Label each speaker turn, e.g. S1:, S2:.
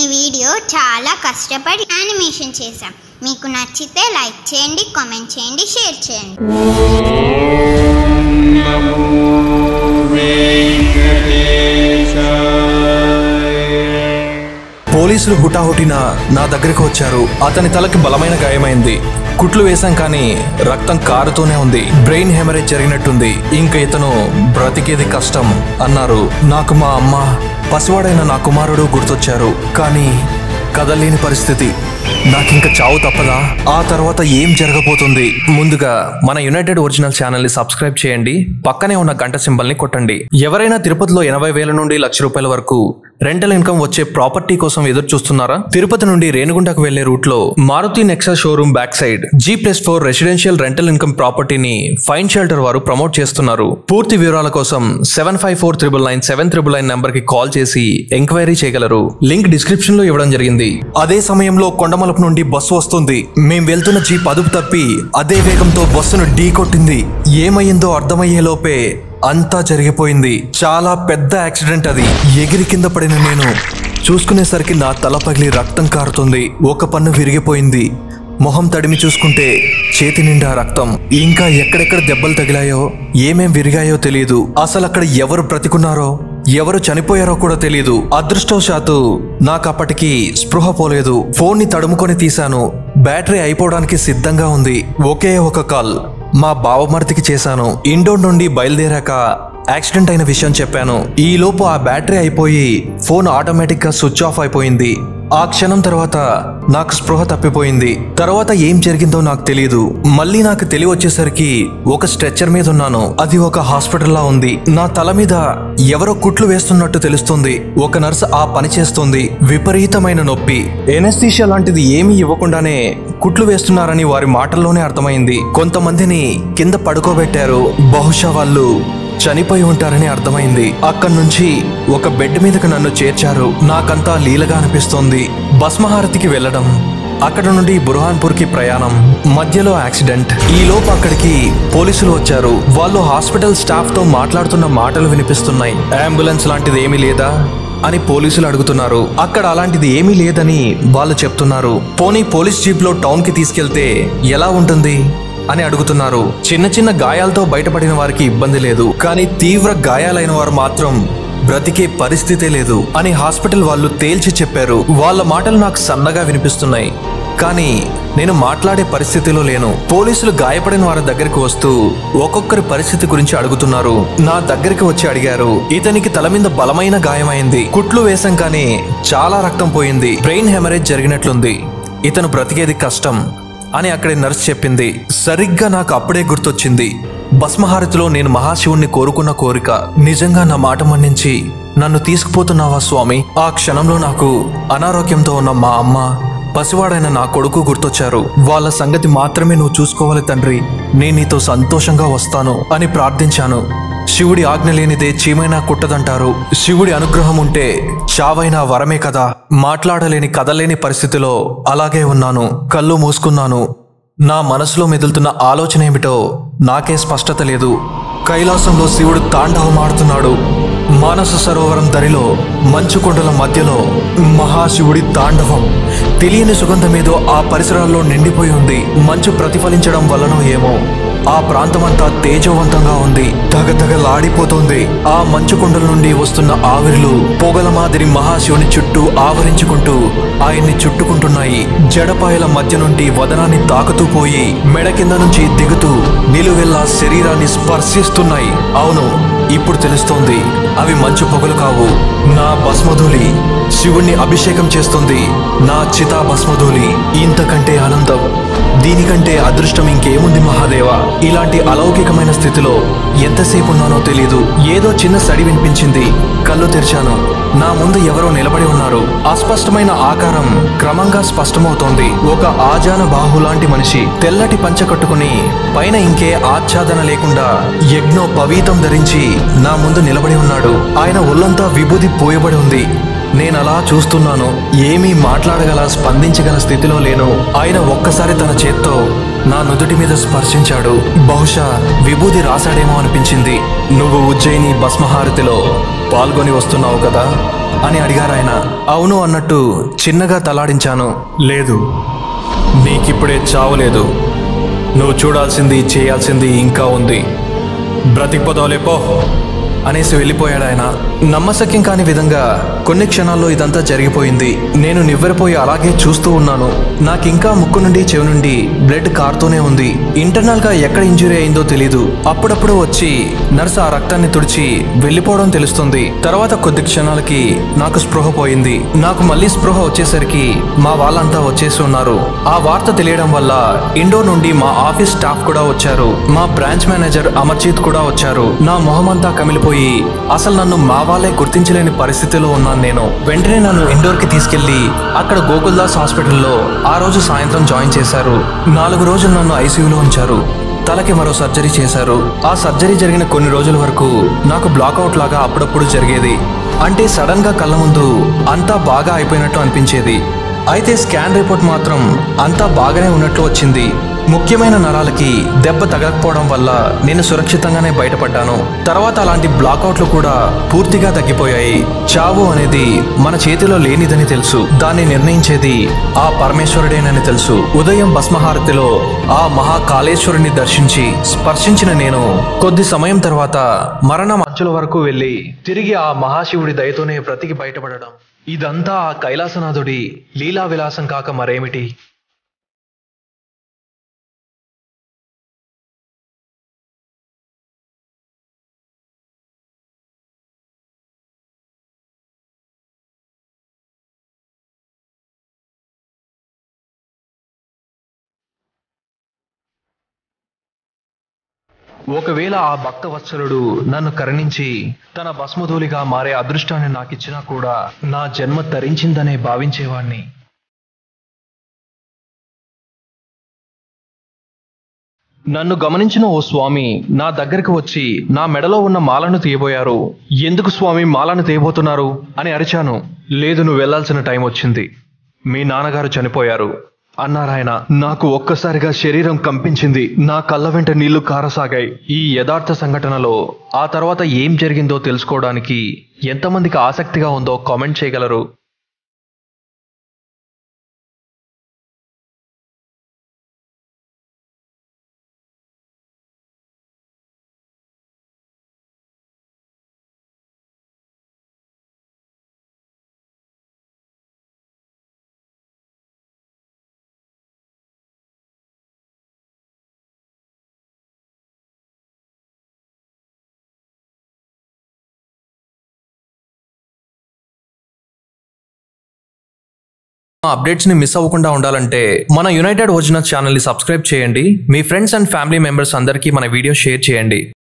S1: ఈ వీడియో చాలా కష్టపడి యానిమేషన్ చేశాం మీకు నచ్చితే లైక్ చేయండి కామెంట్ చేయండి షేర్ చేయండి
S2: పోలీసులు హుటాహుటిన నా దగ్గరికి వచ్చారు అతని తలకి బలమైన గాయమైంది కుట్లు వేశాం కానీ రక్తం కారుతూనే ఉంది బ్రెయిన్ హెమరేజ్ జరిగినట్టుంది ఇంకా ఇతను బ్రతికేది కష్టం అన్నారు నాకు మా అమ్మ పసివాడైన నా కుమారుడు గుర్తొచ్చారు కానీ కదలేని పరిస్థితి నాకింక చావు తప్పదా ఆ తర్వాత ఏం జరగబోతుంది ముందుగా మన యునైటెడ్ ఒరిజినల్ ఛానల్ ని సబ్స్క్రైబ్ చేయండి పక్కనే ఉన్న గంట సింబల్ ని కొట్టండి ఎవరైనా తిరుపతిలో ఎనభై వేల నుండి లక్ష రూపాయల వరకు రెంటల్ ఇన్కమ్ వచ్చే ప్రాపర్టీ కోసం ఎదురు చూస్తున్నారా తిరుపతి నుండి రేణుగుంటకు వెళ్లే రూట్ లో Maruti Nexa showroom back side G plus four residential rental income ప్రాపర్టీని ఫైన్ షెల్టర్ వారు ప్రమోట్ చేస్తున్నారు పూర్తి వివరాల కోసం seven five four triple nine seven triple nine number కి కాల్ చేసి ఎంక్వైరీ చేయగలరు లింక్ డిస్క్రిప్షన్ లో ఇవ్వడం జరిగింది అదే సమయంలో కొండమలుపు నుండి బస్సు వస్తుంది మేం వెళ్తున్న జీప్ అదుపు తప్పి అదే వేగంతో బస్సును ఢీ కొట్టింది ఏమయ్యిందో అర్థమయ్యే లోపే అంతా జరిగిపోయింది చాలా పెద్ద యాక్సిడెంట్ అది ఎగిరి కింద పడిన నేను చూసుకునేసరికి నా తల పగిలి రక్తం కారుతుంది ఒక పన్ను విరిగిపోయింది మొహం తడిమి చూసుకుంటే చేతి నిండా రక్తం ఇంకా ఎక్కడెక్కడ దెబ్బలు తగిలాయో ఏమేం విరిగాయో తెలియదు అసలు అక్కడ ఎవరు బ్రతికున్నారో ఎవరు చనిపోయారో కూడా తెలియదు అదృష్టవశాత్తు నాకు అప్పటికి స్పృహ పోలేదు ఫోన్ ని తడుముకొని తీశాను బ్యాటరీ అయిపోవడానికి సిద్ధంగా ఉంది ఒకే ఒక కాల్ మా బావమర్తికి చేశాను ఇండోర్ నుండి బయలుదేరాక యాక్సిడెంట్ అయిన విషయం చెప్పాను ఈ లోపు ఆ బ్యాటరీ అయిపోయి ఫోన్ ఆటోమేటిక్ గా స్విచ్ ఆఫ్ అయిపోయింది ఆ క్షణం తర్వాత నాకు స్పృహ తప్పిపోయింది తర్వాత ఏం జరిగిందో నాకు తెలియదు మళ్ళీ నాకు తెలివి వచ్చేసరికి ఒక స్ట్రెచ్చర్ మీద ఉన్నాను అది ఒక హాస్పిటల్లా ఉంది నా తల మీద ఎవరో కుట్లు వేస్తున్నట్టు తెలుస్తుంది ఒక నర్స్ ఆ పని చేస్తుంది విపరీతమైన నొప్పి ఎనస్థీషియా లాంటిది ఏమీ ఇవ్వకుండానే కుట్లు వేస్తున్నారని వారి మాటల్లోనే అర్థమైంది కొంతమందిని కింద పడుకోబెట్టారు బహుశా వాళ్ళు చనిపోయి ఉంటారని అర్థమైంది అక్కడి నుంచి ఒక బెడ్ మీదకి నన్ను చేర్చారు నాకంతా లీలగా అనిపిస్తోంది భస్మహారతికి వెళ్ళడం అక్కడ నుండి బుర్హాన్పూర్ కి ప్రయాణం మధ్యలో యాక్సిడెంట్ ఈ లోపు అక్కడికి పోలీసులు వచ్చారు వాళ్ళు హాస్పిటల్ స్టాఫ్ తో మాట్లాడుతున్న మాటలు వినిపిస్తున్నాయి అంబులెన్స్ లాంటిది ఏమీ లేదా అని పోలీసులు అడుగుతున్నారు అక్కడ అలాంటిది ఏమీ లేదని వాళ్ళు చెప్తున్నారు పోనీ పోలీస్ జీప్ లో టౌన్ కి తీసుకెళ్తే ఎలా ఉంటుంది అని అడుగుతున్నారు చిన్న చిన్న గాయాలతో బయటపడిన వారికి ఇబ్బంది లేదు కానీ తీవ్ర గాయాలైన వారు మాత్రం బ్రతికే పరిస్థితే లేదు అని హాస్పిటల్ వాళ్ళు తేల్చి చెప్పారు వాళ్ళ మాటలు నాకు సన్నగా వినిపిస్తున్నాయి కానీ నేను మాట్లాడే పరిస్థితిలో లేను పోలీసులు గాయపడిన వారి దగ్గరికి వస్తూ ఒక్కొక్కరి పరిస్థితి గురించి అడుగుతున్నారు నా దగ్గరికి వచ్చి అడిగారు ఇతనికి తల మీద బలమైన గాయమైంది కుట్లు వేశాం కానీ చాలా రక్తం పోయింది బ్రెయిన్ హెమరేజ్ జరిగినట్లుంది ఇతను బ్రతికేది కష్టం అని అక్కడి నర్స్ చెప్పింది సరిగ్గా నాకు అప్పుడే గుర్తొచ్చింది భస్మహారతిలో నేను మహాశివుణ్ణి కోరుకున్న కోరిక నిజంగా నా మాట మన్నించి నన్ను తీసుకుపోతున్నావా స్వామి ఆ క్షణంలో నాకు అనారోగ్యంతో ఉన్న మా అమ్మ పసివాడైన నా కొడుకు గుర్తొచ్చారు వాళ్ళ సంగతి మాత్రమే నువ్వు చూసుకోవాలి తండ్రి నేను నీతో సంతోషంగా వస్తాను అని ప్రార్థించాను శివుడి ఆజ్ఞ లేనిదే చీమైనా కుట్టదంటారు శివుడి అనుగ్రహం ఉంటే చావైనా వరమే కదా మాట్లాడలేని కదలేని పరిస్థితిలో అలాగే ఉన్నాను కళ్ళు మూసుకున్నాను నా మనసులో మెదులుతున్న ఆలోచన ఏమిటో నాకే స్పష్టత లేదు కైలాసంలో శివుడు తాండవమాడుతున్నాడు మానస సరోవరం దరిలో మంచు కొండల మధ్యలో మహాశివుడి తాండవం తెలియని సుగంధమేదో ఆ పరిసరాల్లో నిండిపోయి ఉంది మంచు ప్రతిఫలించడం వల్లనో ఏమో ఆ ప్రాంతమంతా తేజవంతంగా ఉంది దగదగలాడిపోతోంది ఆ మంచు కొండల నుండి వస్తున్న ఆవిరిలు పొగల మాదిరి మహాశివుని చుట్టూ ఆవరించుకుంటూ ఆయన్ని చుట్టుకుంటున్నాయి జడపాయల మధ్య నుండి వదనాన్ని తాకుతూ పోయి మెడ కింద నుంచి దిగుతూ నిలువెల్లా శరీరాన్ని స్పర్శిస్తున్నాయి అవును ఇప్పుడు తెలుస్తోంది అవి మంచు పొగలు కావు నా భస్మధూలి శివుణ్ణి అభిషేకం చేస్తుంది నా చితా భస్మధూలి ఇంతకంటే ఆనందం దీనికంటే అదృష్టం ఇంకేముంది మహాదేవా ఇలాంటి అలౌకికమైన స్థితిలో ఎంతసేపు ఉన్నానో తెలియదు ఏదో చిన్న సడి వినిపించింది కళ్ళు తెరిచాను నా ముందు ఎవరో నిలబడి ఉన్నారు అస్పష్టమైన ఆకారం క్రమంగా స్పష్టమవుతోంది ఒక ఆజాన బాహులాంటి మనిషి తెల్లటి పంచ కట్టుకుని పైన ఇంకే ఆచ్ఛాదన లేకుండా యజ్ఞో పవీతం ధరించి నా ముందు నిలబడి ఉన్నాడు ఆయన ఒళ్ళంతా విభూది పోయబడి ఉంది నేనలా చూస్తున్నాను ఏమీ మాట్లాడగల స్పందించగల స్థితిలో లేను ఆయన ఒక్కసారి తన చేత్తో నా నుదుటి మీద స్పర్శించాడు బహుశా విభూది రాశాడేమో అనిపించింది నువ్వు ఉజ్జయిని భస్మహారతిలో పాల్గొని వస్తున్నావు కదా అని అడిగారాయన అవును అన్నట్టు చిన్నగా తలాడించాను లేదు నీకిప్పుడే చావలేదు నువ్వు చూడాల్సింది చేయాల్సింది ఇంకా ఉంది బ్రతికిపోదావులే పో అనేసి వెళ్ళిపోయాడు ఆయన నమ్మశక్యం కాని విధంగా కొన్ని క్షణాల్లో ఇదంతా జరిగిపోయింది నేను నివ్వెరపోయి అలాగే చూస్తూ ఉన్నాను నాకింకా ముక్కు నుండి చెవి నుండి బ్లడ్ కారుతూనే ఉంది ఇంటర్నల్ గా ఎక్కడ ఇంజురీ అయిందో తెలీదు అప్పుడప్పుడు వచ్చి నర్సు ఆ రక్తాన్ని తుడిచి వెళ్ళిపోవడం తెలుస్తుంది తర్వాత కొద్ది క్షణాలకి నాకు స్పృహ పోయింది నాకు మళ్ళీ స్పృహ వచ్చేసరికి మా వాళ్ళంతా వచ్చేసి ఉన్నారు ఆ వార్త తెలియడం వల్ల ఇండోర్ నుండి మా ఆఫీస్ స్టాఫ్ కూడా వచ్చారు మా బ్రాంచ్ మేనేజర్ అమర్జీత్ కూడా వచ్చారు నా మొహమంతా కమిలిపోయి అసలు నన్ను మా వాళ్ళే గుర్తించలేని పరిస్థితిలో ఉన్నాను నేను వెంటనే నన్ను ఇండోర్ కి తీసుకెళ్లి అక్కడ గోకుల్దాస్ హాస్పిటల్లో ఆ రోజు సాయంత్రం జాయిన్ చేశారు నాలుగు రోజులు నన్ను ఐసీయూలో ఉంచారు తలకి మరో సర్జరీ చేశారు ఆ సర్జరీ జరిగిన కొన్ని రోజుల వరకు నాకు బ్లాక్అవుట్ లాగా అప్పుడప్పుడు జరిగేది అంటే సడన్ గా కళ్ళ ముందు అంతా బాగా అయిపోయినట్టు అనిపించేది అయితే స్కాన్ రిపోర్ట్ మాత్రం అంతా బాగానే ఉన్నట్లు వచ్చింది ముఖ్యమైన నరాలకి దెబ్బ తగలకపోవడం వల్ల నేను సురక్షితంగానే బయటపడ్డాను తర్వాత అలాంటి బ్లాక్అవుట్లు కూడా పూర్తిగా తగ్గిపోయాయి చావు అనేది మన చేతిలో లేనిదని తెలుసు దాన్ని నిర్ణయించేది ఆ పరమేశ్వరుడేనని తెలుసు ఉదయం భస్మహారతిలో ఆ మహాకాళేశ్వరుని దర్శించి స్పర్శించిన నేను కొద్ది సమయం తర్వాత మరణం అంచుల వరకు వెళ్ళి తిరిగి ఆ మహాశివుడి దయతోనే బ్రతికి బయటపడడం ఇదంతా ఆ కైలాసనాథుడి లీలా విలాసం కాక మరేమిటి ఒకవేళ ఆ భక్తవత్సలుడు నన్ను కరుణించి తన భస్మధూలిగా మారే అదృష్టాన్ని నాకిచ్చినా కూడా నా జన్మ తరించిందనే భావించేవాణ్ణి నన్ను గమనించిన ఓ స్వామి నా దగ్గరికి వచ్చి నా మెడలో ఉన్న మాలను తీయబోయారు ఎందుకు స్వామి మాలను తీయబోతున్నారు అని అరిచాను లేదు నువ్వు వెళ్లాల్సిన టైం వచ్చింది మీ నాన్నగారు చనిపోయారు అన్నారాయన నాకు ఒక్కసారిగా శరీరం కంపించింది నా కళ్ళ వెంట నీళ్లు కారసాగాయి ఈ యథార్థ సంఘటనలో ఆ తర్వాత ఏం జరిగిందో తెలుసుకోవడానికి ఎంతమందికి ఆసక్తిగా ఉందో కామెంట్ చేయగలరు మా అప్డేట్స్ని మిస్ అవ్వకుండా ఉండాలంటే మన యునైటెడ్ ఒరిజినల్ ఛానల్ని సబ్స్క్రైబ్ చేయండి మీ ఫ్రెండ్స్ అండ్ ఫ్యామిలీ మెంబర్స్ అందరికీ మన వీడియో షేర్ చేయండి